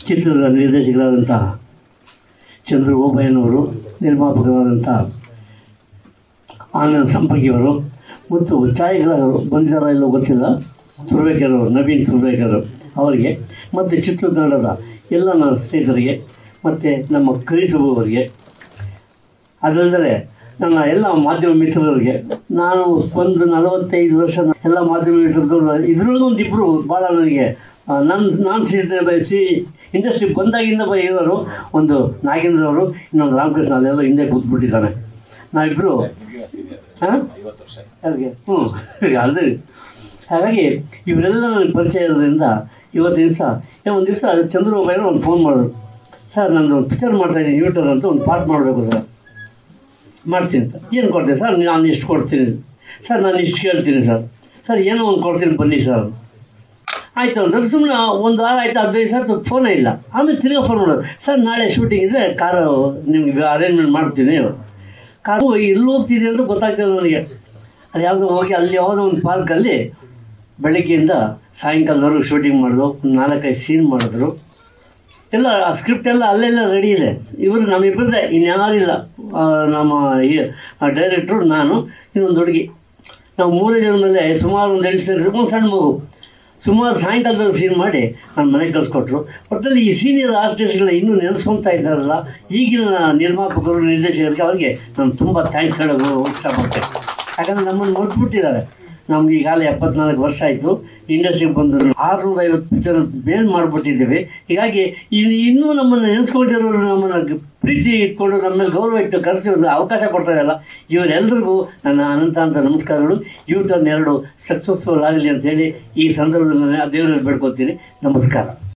ಚಿತ್ರದ ನಿರ್ದೇಶಕರಾದಂಥ ಚಂದ್ರ ಓಬಯ್ಯನವರು ನಿರ್ಮಾಪಕರಾದಂಥ ಆನಂದ್ ಸಂಪಂಗಿಯವರು ಮತ್ತು ಛಾಯಾಗ್ರಾಹಕರು ಬಂದಿದ್ದಾರೋ ಇಲ್ಲೋ ಗೊತ್ತಿಲ್ಲ ಸುರ್ಬೇಕರ್ ಅವರು ನವೀನ್ ಸುರ್ಬೇಕರ್ ಅವರಿಗೆ ಮತ್ತು ಚಿತ್ರತಂಡದ ಎಲ್ಲ ನನ್ನ ಸ್ನೇಹಿತರಿಗೆ ಮತ್ತು ನಮ್ಮ ಕರಿಸಬು ಅವರಿಗೆ ಅದಲ್ಲದೆ ನನ್ನ ಎಲ್ಲ ಮಾಧ್ಯಮ ಮಿತ್ರರಿಗೆ ನಾನು ಒಂದು ನಲವತ್ತೈದು ವರ್ಷ ಎಲ್ಲ ಮಾಧ್ಯಮ ಮಿತ್ರರು ಇದರಲ್ಲೂ ಒಂದು ಇಬ್ಬರು ಭಾಳ ನನಗೆ ಆ, ನನ್ನ ನಾನು ಸೀಸನ್ ಬಯಸಿ ಇಂಡಸ್ಟ್ರಿ ಬಂದಾಗಿಂದ ಬ ಇರೋರು ಒಂದು ನಾಗೇಂದ್ರ ಅವರು ಇನ್ನೊಂದು ರಾಮಕೃಷ್ಣ ಅಲ್ಲೆಲ್ಲ ಹಿಂದೆ ಕೂತ್ಬಿಟ್ಟಿದ್ದಾನೆ ನಾವಿಬ್ಬರು ಹಾಂ ಅದಕ್ಕೆ ಹ್ಞೂ ಅದು ಹಾಗಾಗಿ ಇವರೆಲ್ಲ ನನಗೆ ಪರಿಚಯ ಇರೋದ್ರಿಂದ ಇವತ್ತಿನ ದಿವಸ ಒಂದು ದಿವಸ ಚಂದ್ರಬಾಬು ಒಂದು ಫೋನ್ ಮಾಡಿದ್ರು ಸರ್ ನಂದು ಒಂದು ಪಿಕ್ಚರ್ ಮಾಡ್ತಾಯಿದ್ದೀನಿ ಯೂಟ್ಯೂಬ್ ಅಂತ ಒಂದು ಪಾರ್ಟ್ ಮಾಡಬೇಕು ಸರ್ ಮಾಡ್ತೀನಿ ಸರ್ ಏನು ಕೊಡ್ತೀನಿ ಸರ್ ನಾನು ಇಷ್ಟು ಕೊಡ್ತೀನಿ ಸರ್ ನಾನು ಇಷ್ಟು ಕೇಳ್ತೀನಿ ಸರ್ ಸರ್ ಏನೋ ಒಂದು ಕೊಡ್ತೀನಿ ಬನ್ನಿ ಸರ್ ಆಯಿತು ಅಂದ್ರೆ ಸುಮ್ಮನೆ ಒಂದು ವಾರ ಆಯಿತು ಹದಿನೈದು ಸರ್ ಫೋನೇ ಇಲ್ಲ ಆಮೇಲೆ ತಿರ್ಗಾ ಫೋನ್ ಮಾಡೋದು ಸರ್ ನಾಳೆ ಶೂಟಿಂಗ್ ಇದೆ ಕಾರು ನಿಮಗೆ ಅರೇಂಜ್ಮೆಂಟ್ ಮಾಡ್ತೀನಿ ಕಾರು ಎಲ್ಲಿ ಹೋಗ್ತಿದೆ ಅಂತ ಗೊತ್ತಾಗ್ತಿಲ್ಲ ನನಗೆ ಅದು ಯಾವುದೋ ಹೋಗಿ ಅಲ್ಲಿ ಯಾವುದೋ ಒಂದು ಪಾರ್ಕಲ್ಲಿ ಬೆಳಗ್ಗೆಯಿಂದ ಸಾಯಂಕಾಲದವರೆಗೂ ಶೂಟಿಂಗ್ ಮಾಡಿದ್ರು ಒಂದು ನಾಲ್ಕೈದು ಸೀನ್ ಮಾಡಿದ್ರು ಎಲ್ಲ ಆ ಸ್ಕ್ರಿಪ್ಟ್ ಎಲ್ಲ ಅಲ್ಲೆಲ್ಲ ರೆಡಿ ಇದೆ ಇವರು ನಮ್ಮಿಬ್ಬರದೇ ಇನ್ಯಾರಿಲ್ಲ ಆ, ನಮ್ಮ ಈ ಡೈರೆಕ್ಟ್ರು ನಾನು ಇನ್ನೊಂದು ಹುಡುಗಿ ನಾವು ಮೂರೇ ಜನದಲ್ಲೇ ಸುಮಾರು ಒಂದು ಎಂಟು ಸೇರಿ ಒಂದು ಸಣ್ಣ ಮಗು ಸುಮಾರು ಸಾಯಂಕಾಲದವ್ರು ಸೀನ್ ಮಾಡಿ ನನ್ನ ಮನೆಗೆ ಕಳಿಸ್ಕೊಟ್ರು ಒಟ್ಟಲ್ಲಿ ಈ ಸೀನಿಯರ್ ಆರ್ಟಿಸ್ಟ್ಗಳನ್ನ ಇನ್ನೂ ನೆನೆಸ್ಕೊತಾ ಇದ್ದಾರಲ್ಲ ಈಗಿನ ನಿರ್ಮಾಪಕರು ನಿರ್ದೇಶಕರಿಗೆ ಅವರಿಗೆ ನಾನು ತುಂಬ ಥ್ಯಾಂಕ್ಸ್ ಹೇಳೋದು ಇಷ್ಟಪಡ್ತೇನೆ ಯಾಕಂದರೆ ನಮ್ಮನ್ನು ಮರ್ತ್ಬಿಟ್ಟಿದ್ದಾರೆ ನಮ್ಗೆ ಈಗಾಗಲೇ ಎಪ್ಪತ್ನಾಲ್ಕು ವರ್ಷ ಆಯಿತು ಇಂಡಸ್ಟ್ರಿಗೆ ಬಂದು ಆರುನೂರ ಐವತ್ತು ಪಿಕ್ಚರ್ ಮೇಲ್ ಮಾಡಿಬಿಟ್ಟಿದ್ದೀವಿ ಹೀಗಾಗಿ ಇನ್ನು ಇನ್ನೂ ನಮ್ಮನ್ನು ನೆನೆಸ್ಕೊಂಡಿರೋರು ನಮ್ಮನ್ನು ಪ್ರೀತಿ ಇಟ್ಕೊಂಡು ನಮ್ಮ ಮೇಲೆ ಗೌರವ ಇಟ್ಟು ಕರೆಸಿ ಒಂದು ಅವಕಾಶ ಕೊಡ್ತಾ ಇದೆಯಲ್ಲ ಇವರೆಲ್ಲರಿಗೂ ನನ್ನ ಅನಂತ ಅಂತ ನಮಸ್ಕಾರಗಳು ಯೂಟ್ಯೂಬ್ ಎರಡು ಸಕ್ಸಸ್ಫುಲ್ ಆಗಲಿ ಅಂತ ಹೇಳಿ ಈ ಸಂದರ್ಭದಲ್ಲಿ ನಾನು ದೇವರಲ್ಲಿ ಬೇಡ್ಕೊತೀನಿ ನಮಸ್ಕಾರ